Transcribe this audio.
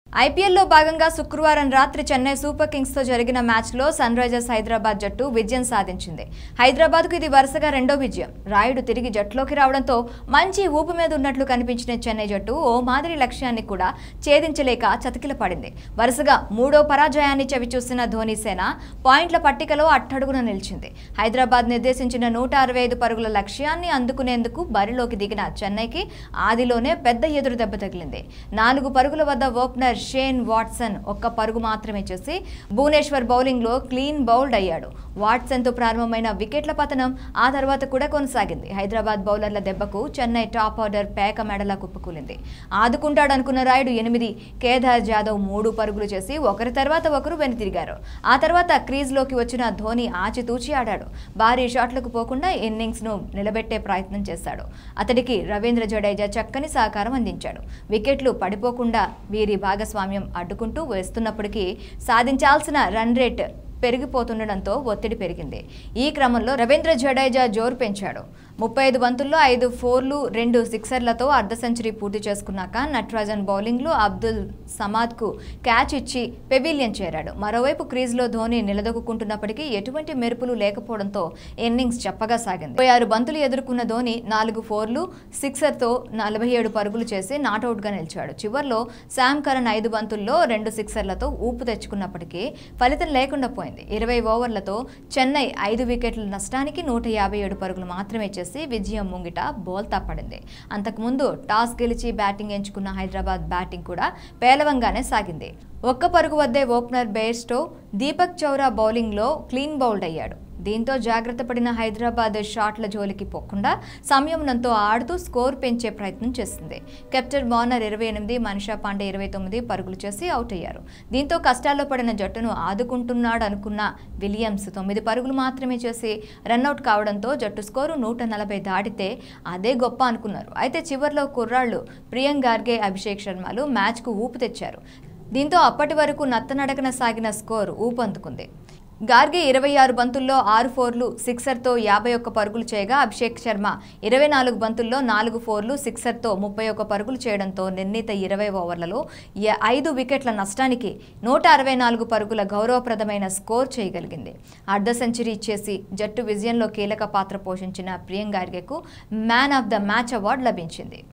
ఐపీఎల్లో భాగంగా శుక్రవారం రాత్రి చెన్నై సూపర్ కింగ్స్ తో జరిగిన మ్యాచ్లో సన్ రైజర్స్ హైదరాబాద్ జట్టు విజయం సాధించింది హైదరాబాద్కు ఇది వరుసగా రెండో విజయం రాయుడు తిరిగి జట్టులోకి రావడంతో మంచి ఊపు మీద ఉన్నట్లు కనిపించిన చెన్నై జట్టు ఓ మాదిరి లక్ష్యాన్ని కూడా ఛేదించలేక చతికిల పడింది వరుసగా మూడో పరాజయాన్ని చవిచూసిన ధోని సేన పాయింట్ల పట్టికలో అట్టడుగున నిలిచింది హైదరాబాద్ నిర్దేశించిన నూట అరవై ఐదు పరుగుల లక్ష్యాన్ని అందుకునేందుకు బరిలోకి దిగిన చెన్నైకి ఆదిలోనే పెద్ద ఎదురు దెబ్బ తగిలింది నాలుగు పరుగుల వద్ద ఓపెనర్ షేన్ వాట్సన్ ఒక్క పరుగు మాత్రమే చేసి భువనేశ్వర్ బౌలింగ్లో క్లీన్ బౌల్డ్ అయ్యాడు వాట్సన్తో ప్రారంభమైన వికెట్ల పతనం ఆ తర్వాత కూడా కొనసాగింది హైదరాబాద్ బౌలర్ల దెబ్బకు చెన్నై టాప్ ఆర్డర్ పేక మెడలా కుప్పకూలింది ఆదుకుంటాడనుకున్న రాయుడు ఎనిమిది కేదార్ జాదవ్ మూడు పరుగులు చేసి ఒకరి తర్వాత ఒకరు వెనుతిరిగారు ఆ తర్వాత క్రీజ్లోకి వచ్చిన ధోని ఆచితూచి ఆడాడు భారీ షాట్లకు పోకుండా ఇన్నింగ్స్ను నిలబెట్టే ప్రయత్నం చేశాడు అతడికి రవీంద్ర జడేజా చక్కని సహకారం అందించాడు వికెట్లు పడిపోకుండా వీరి భాగస్వామ్యం అడ్డుకుంటూ వేస్తున్నప్పటికీ సాధించాల్సిన రన్ రేట్ పెరిగిపోతుండడంతో ఒత్తిడి పెరిగింది ఈ క్రమంలో రవీంద్ర జడేజా జోరు పెంచాడు ముప్పై ఐదు బంతుల్లో ఐదు ఫోర్లు రెండు సిక్సర్లతో అర్ధ సెంచరీ పూర్తి చేసుకున్నాక నట్రాజన్ బౌలింగ్లో అబ్దుల్ సమాద్కు క్యాచ్ ఇచ్చి పెవిలియన్ చేరాడు మరోవైపు క్రీజ్లో ధోని నిలదొక్కుంటున్నప్పటికీ ఎటువంటి మెరుపులు లేకపోవడంతో ఇన్నింగ్స్ చెప్పగా సాగింది ఇరవై ఆరు బంతులు ఎదుర్కొన్న ధోని నాలుగు ఫోర్లు సిక్సర్తో నలభై ఏడు పరుగులు చేసి నాటౌట్గా నిలిచాడు చివర్లో శామ్ కరణ్ ఐదు బంతుల్లో రెండు సిక్సర్లతో ఊపు తెచ్చుకున్నప్పటికీ ఫలితం లేకుండా పోయింది ఇరవై ఓవర్లతో చెన్నై ఐదు వికెట్ల నష్టానికి నూట యాభై ఏడు పరుగులు మాత్రమే చేసి విజయం ముంగిట బోల్తా పడింది అంతకుముందు టాస్ గెలిచి బ్యాటింగ్ ఎంచుకున్న హైదరాబాద్ బ్యాటింగ్ కూడా పేలవంగానే సాగింది ఒక్క పరుగు వద్దే ఓపెనర్ బేర్స్టో దీపక్ చౌరా బౌలింగ్లో క్లీన్ బౌల్డ్ అయ్యాడు దీంతో జాగ్రత్త పడిన హైదరాబాద్ షాట్ల జోలికి పోకుండా సంయమనంతో ఆడుతూ స్కోర్ పెంచే ప్రయత్నం చేసింది కెప్టెన్ వార్నర్ ఇరవై ఎనిమిది మనీషా పాండే ఇరవై తొమ్మిది పరుగులు చేసి అవుట్ అయ్యారు దీంతో కష్టాల్లో పడిన జట్టును ఆదుకుంటున్నాడు అనుకున్న విలియమ్స్ తొమ్మిది పరుగులు మాత్రమే చేసి రన్అట్ కావడంతో జట్టు స్కోరు నూట నలభై దాటితే అదే గొప్ప అనుకున్నారు అయితే చివర్లో కుర్రాళ్ళు ప్రియాంక్ గార్గే అభిషేక్ శర్మలు మ్యాచ్కు ఊపు తెచ్చారు దీంతో అప్పటి వరకు నత్తనడకన సాగిన స్కోర్ ఊపందుకుంది గార్గే ఇరవై ఆరు బంతుల్లో ఆరు ఫోర్లు సిక్సర్తో యాభై ఒక్క పరుగులు చేయగా అభిషేక్ శర్మ ఇరవై నాలుగు బంతుల్లో నాలుగు ఫోర్లు సిక్సర్తో ముప్పై ఒక్క పరుగులు చేయడంతో నిర్ణీత ఇరవై ఓవర్లలో య- ఐదు వికెట్ల నష్టానికి నూట అరవై నాలుగు పరుగుల గౌరవప్రదమైన స్కోర్ చేయగలిగింది అర్ధ సెంచరీ చేసి జట్టు విజయంలో కీలక పాత్ర పోషించిన ప్రియం గార్గేకు man of the match award లభించింది